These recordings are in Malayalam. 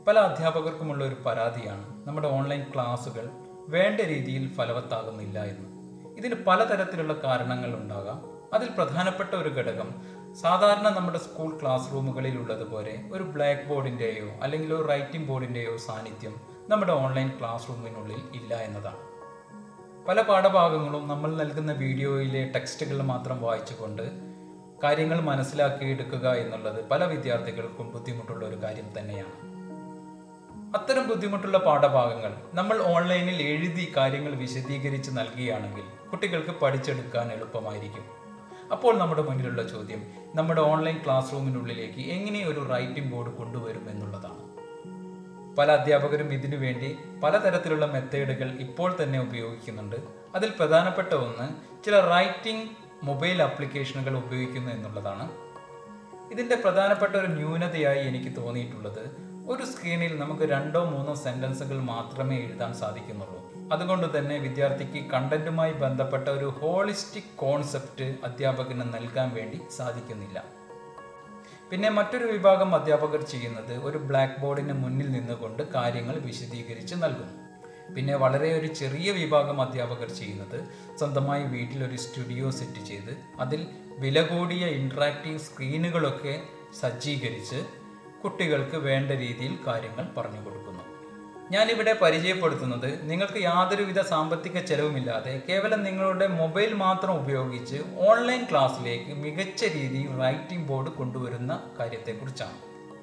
പല അധ്യാപകർക്കുമുള്ള ഒരു പരാതിയാണ് നമ്മുടെ ഓൺലൈൻ ക്ലാസ്സുകൾ വേണ്ട രീതിയിൽ ഫലവത്താകുന്നില്ല എന്ന് ഇതിന് പലതരത്തിലുള്ള കാരണങ്ങൾ ഉണ്ടാകാം അതിൽ പ്രധാനപ്പെട്ട ഒരു ഘടകം സാധാരണ നമ്മുടെ സ്കൂൾ ക്ലാസ് റൂമുകളിൽ ഉള്ളതുപോലെ ഒരു ബ്ലാക്ക് ബോർഡിൻ്റെയോ അല്ലെങ്കിൽ ഒരു റൈറ്റിംഗ് ബോർഡിൻ്റെയോ സാന്നിധ്യം നമ്മുടെ ഓൺലൈൻ ക്ലാസ് റൂമിനുള്ളിൽ ഇല്ല എന്നതാണ് പല പാഠഭാഗങ്ങളും നമ്മൾ നൽകുന്ന വീഡിയോയിലെ ടെക്സ്റ്റുകൾ മാത്രം വായിച്ചുകൊണ്ട് കാര്യങ്ങൾ മനസ്സിലാക്കിയെടുക്കുക എന്നുള്ളത് പല വിദ്യാർത്ഥികൾക്കും ബുദ്ധിമുട്ടുള്ള ഒരു കാര്യം തന്നെയാണ് അത്തരം ബുദ്ധിമുട്ടുള്ള പാഠഭാഗങ്ങൾ നമ്മൾ ഓൺലൈനിൽ എഴുതി കാര്യങ്ങൾ വിശദീകരിച്ച് നൽകുകയാണെങ്കിൽ കുട്ടികൾക്ക് പഠിച്ചെടുക്കാൻ എളുപ്പമായിരിക്കും അപ്പോൾ നമ്മുടെ മുന്നിലുള്ള ചോദ്യം നമ്മുടെ ഓൺലൈൻ ക്ലാസ് റൂമിനുള്ളിലേക്ക് എങ്ങനെ ഒരു റൈറ്റിംഗ് ബോർഡ് കൊണ്ടുവരും എന്നുള്ളതാണ് പല അധ്യാപകരും ഇതിനു വേണ്ടി പലതരത്തിലുള്ള മെത്തേഡുകൾ ഇപ്പോൾ തന്നെ ഉപയോഗിക്കുന്നുണ്ട് അതിൽ പ്രധാനപ്പെട്ട ഒന്ന് ചില റൈറ്റിംഗ് മൊബൈൽ ആപ്ലിക്കേഷനുകൾ ഉപയോഗിക്കുന്നു എന്നുള്ളതാണ് ഇതിൻ്റെ പ്രധാനപ്പെട്ട ഒരു ന്യൂനതയായി എനിക്ക് തോന്നിയിട്ടുള്ളത് ഒരു സ്ക്രീനിൽ നമുക്ക് രണ്ടോ മൂന്നോ സെൻറ്റൻസുകൾ മാത്രമേ എഴുതാൻ സാധിക്കുന്നുള്ളൂ അതുകൊണ്ട് തന്നെ വിദ്യാർത്ഥിക്ക് കണ്ടന്റുമായി ബന്ധപ്പെട്ട ഒരു ഹോളിസ്റ്റിക് കോൺസെപ്റ്റ് അധ്യാപകന് നൽകാൻ വേണ്ടി സാധിക്കുന്നില്ല പിന്നെ മറ്റൊരു വിഭാഗം അധ്യാപകർ ചെയ്യുന്നത് ഒരു ബ്ലാക്ക് ബോർഡിന് മുന്നിൽ നിന്നുകൊണ്ട് കാര്യങ്ങൾ വിശദീകരിച്ച് നൽകുന്നു പിന്നെ വളരെ ഒരു ചെറിയ വിഭാഗം അധ്യാപകർ ചെയ്യുന്നത് സ്വന്തമായി വീട്ടിൽ ഒരു സ്റ്റുഡിയോ സെറ്റ് ചെയ്ത് അതിൽ വില കൂടിയ ഇൻട്രാക്റ്റീവ് സ്ക്രീനുകളൊക്കെ സജ്ജീകരിച്ച് കുട്ടികൾക്ക് വേണ്ട രീതിയിൽ കാര്യങ്ങൾ പറഞ്ഞു കൊടുക്കുന്നു ഞാനിവിടെ പരിചയപ്പെടുത്തുന്നത് നിങ്ങൾക്ക് യാതൊരുവിധ സാമ്പത്തിക ചെലവുമില്ലാതെ കേവലം നിങ്ങളുടെ മൊബൈൽ മാത്രം ഉപയോഗിച്ച് ഓൺലൈൻ ക്ലാസ്സിലേക്ക് മികച്ച രീതിയിൽ റൈറ്റിംഗ് ബോർഡ് കൊണ്ടുവരുന്ന കാര്യത്തെക്കുറിച്ചാണ്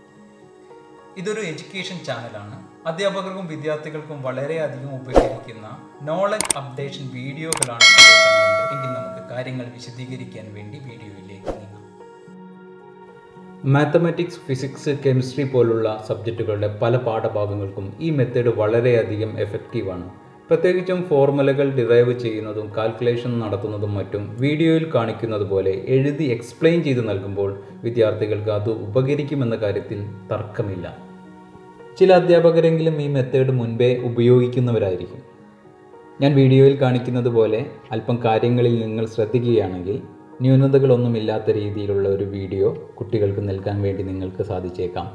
ഇതൊരു എഡ്യൂക്കേഷൻ ചാനലാണ് അധ്യാപകർക്കും വിദ്യാർത്ഥികൾക്കും വളരെയധികം ഉപകരിക്കുന്ന നോളജ് അപ്ഡേഷൻ വീഡിയോകളാണ് ഇതിലെ content. എങ്കിൽ നമുക്ക് കാര്യങ്ങൾ വിശദീകരിക്കാൻ വേണ്ടി വീഡിയോയിലേക്ക് നീങ്ങാം മാത്തമാറ്റിക്സ് ഫിസിക്സ് കെമിസ്ട്രി പോലുള്ള സബ്ജക്റ്റുകളുടെ പല പാഠഭാഗങ്ങൾക്കും ഈ മെത്തേഡ് വളരെയധികം എഫക്റ്റീവാണ് പ്രത്യേകിച്ചും ഫോർമുലകൾ ഡിറൈവ് ചെയ്യുന്നതും കാൽക്കുലേഷൻ നടത്തുന്നതും മറ്റും വീഡിയോയിൽ കാണിക്കുന്നത് പോലെ എഴുതി എക്സ്പ്ലെയിൻ ചെയ്ത് നൽകുമ്പോൾ വിദ്യാർത്ഥികൾക്ക് അത് ഉപകരിക്കുമെന്ന കാര്യത്തിൽ തർക്കമില്ല ചില അധ്യാപകരെങ്കിലും ഈ മെത്തേഡ് മുൻപേ ഉപയോഗിക്കുന്നവരായിരിക്കും ഞാൻ വീഡിയോയിൽ കാണിക്കുന്നത് പോലെ അല്പം കാര്യങ്ങളിൽ നിങ്ങൾ ശ്രദ്ധിക്കുകയാണെങ്കിൽ ന്യൂനതകളൊന്നുമില്ലാത്ത രീതിയിലുള്ള ഒരു വീഡിയോ കുട്ടികൾക്ക് നൽകാൻ വേണ്ടി നിങ്ങൾക്ക് സാധിച്ചേക്കാം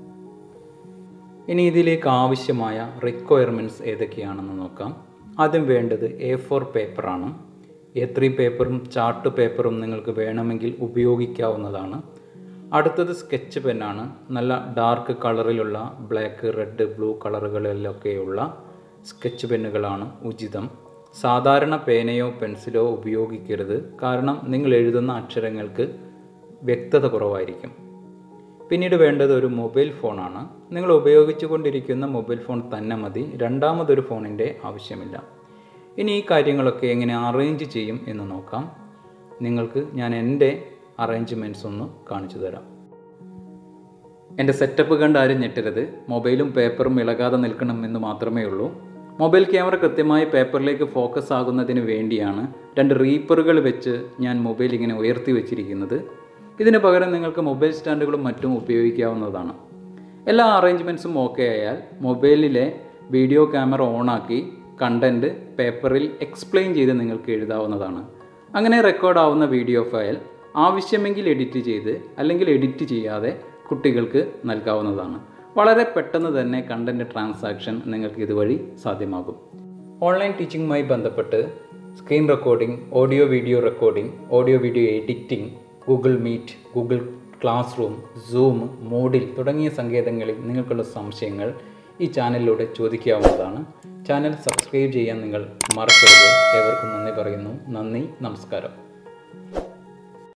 ഇനി ഇതിലേക്ക് ആവശ്യമായ റിക്വയർമെൻറ്റ്സ് ഏതൊക്കെയാണെന്ന് നോക്കാം ആദ്യം വേണ്ടത് എ ഫോർ പേപ്പറാണ് എ ത്രീ പേപ്പറും ചാർട്ട് പേപ്പറും നിങ്ങൾക്ക് വേണമെങ്കിൽ ഉപയോഗിക്കാവുന്നതാണ് അടുത്തത് സ്കെച്ച് പെന്നാണ് നല്ല ഡാർക്ക് കളറിലുള്ള ബ്ലാക്ക് റെഡ് ബ്ലൂ കളറുകളിലൊക്കെയുള്ള സ്കെച്ച് പെന്നുകളാണ് ഉചിതം സാധാരണ പേനയോ പെൻസിലോ ഉപയോഗിക്കരുത് കാരണം നിങ്ങൾ എഴുതുന്ന അക്ഷരങ്ങൾക്ക് വ്യക്തത കുറവായിരിക്കും പിന്നീട് വേണ്ടത് ഒരു മൊബൈൽ ഫോണാണ് നിങ്ങൾ ഉപയോഗിച്ചു കൊണ്ടിരിക്കുന്ന മൊബൈൽ ഫോൺ തന്നെ മതി രണ്ടാമതൊരു ഫോണിൻ്റെ ആവശ്യമില്ല ഇനി ഈ കാര്യങ്ങളൊക്കെ എങ്ങനെ അറേഞ്ച് ചെയ്യും എന്ന് നോക്കാം നിങ്ങൾക്ക് ഞാൻ എൻ്റെ അറേഞ്ച്മെൻറ്റ്സ് ഒന്ന് കാണിച്ചു തരാം എൻ്റെ സെറ്റപ്പ് കണ്ട് ആരും ഞെട്ടരുത് മൊബൈലും പേപ്പറും ഇളകാതെ നിൽക്കണം എന്ന് മാത്രമേ ഉള്ളൂ മൊബൈൽ ക്യാമറ കൃത്യമായി പേപ്പറിലേക്ക് ഫോക്കസ് ആകുന്നതിന് വേണ്ടിയാണ് രണ്ട് റീപ്പറുകൾ വെച്ച് ഞാൻ മൊബൈൽ ഇങ്ങനെ ഉയർത്തി വെച്ചിരിക്കുന്നത് ഇതിന് പകരം നിങ്ങൾക്ക് മൊബൈൽ സ്റ്റാൻഡുകളും മറ്റും ഉപയോഗിക്കാവുന്നതാണ് എല്ലാ അറേഞ്ച്മെൻറ്റ്സും ഓക്കെ ആയാൽ മൊബൈലിലെ വീഡിയോ ക്യാമറ ഓണാക്കി കണ്ടൻറ്റ് പേപ്പറിൽ എക്സ്പ്ലെയിൻ ചെയ്ത് നിങ്ങൾക്ക് എഴുതാവുന്നതാണ് അങ്ങനെ റെക്കോർഡ് ആവുന്ന വീഡിയോ ഫയൽ ആവശ്യമെങ്കിൽ എഡിറ്റ് ചെയ്ത് അല്ലെങ്കിൽ എഡിറ്റ് ചെയ്യാതെ കുട്ടികൾക്ക് നൽകാവുന്നതാണ് വളരെ പെട്ടെന്ന് തന്നെ കണ്ടൻറ് ട്രാൻസാക്ഷൻ നിങ്ങൾക്ക് ഇതുവഴി സാധ്യമാകും ഓൺലൈൻ ടീച്ചിങ്ങുമായി ബന്ധപ്പെട്ട് screen recording audio video recording audio video editing Google Meet Google Classroom Zoom മോഡിൽ തുടങ്ങിയ സങ്കേതങ്ങളിൽ നിങ്ങൾക്കുള്ള സംശയങ്ങൾ ഈ ചാനലിലൂടെ ചോദിക്കാവുന്നതാണ് ചാനൽ സബ്സ്ക്രൈബ് ചെയ്യാൻ നിങ്ങൾ മറക്കരുത് ഏവർക്കും നന്ദി പറയുന്നു നന്ദി നമസ്കാരം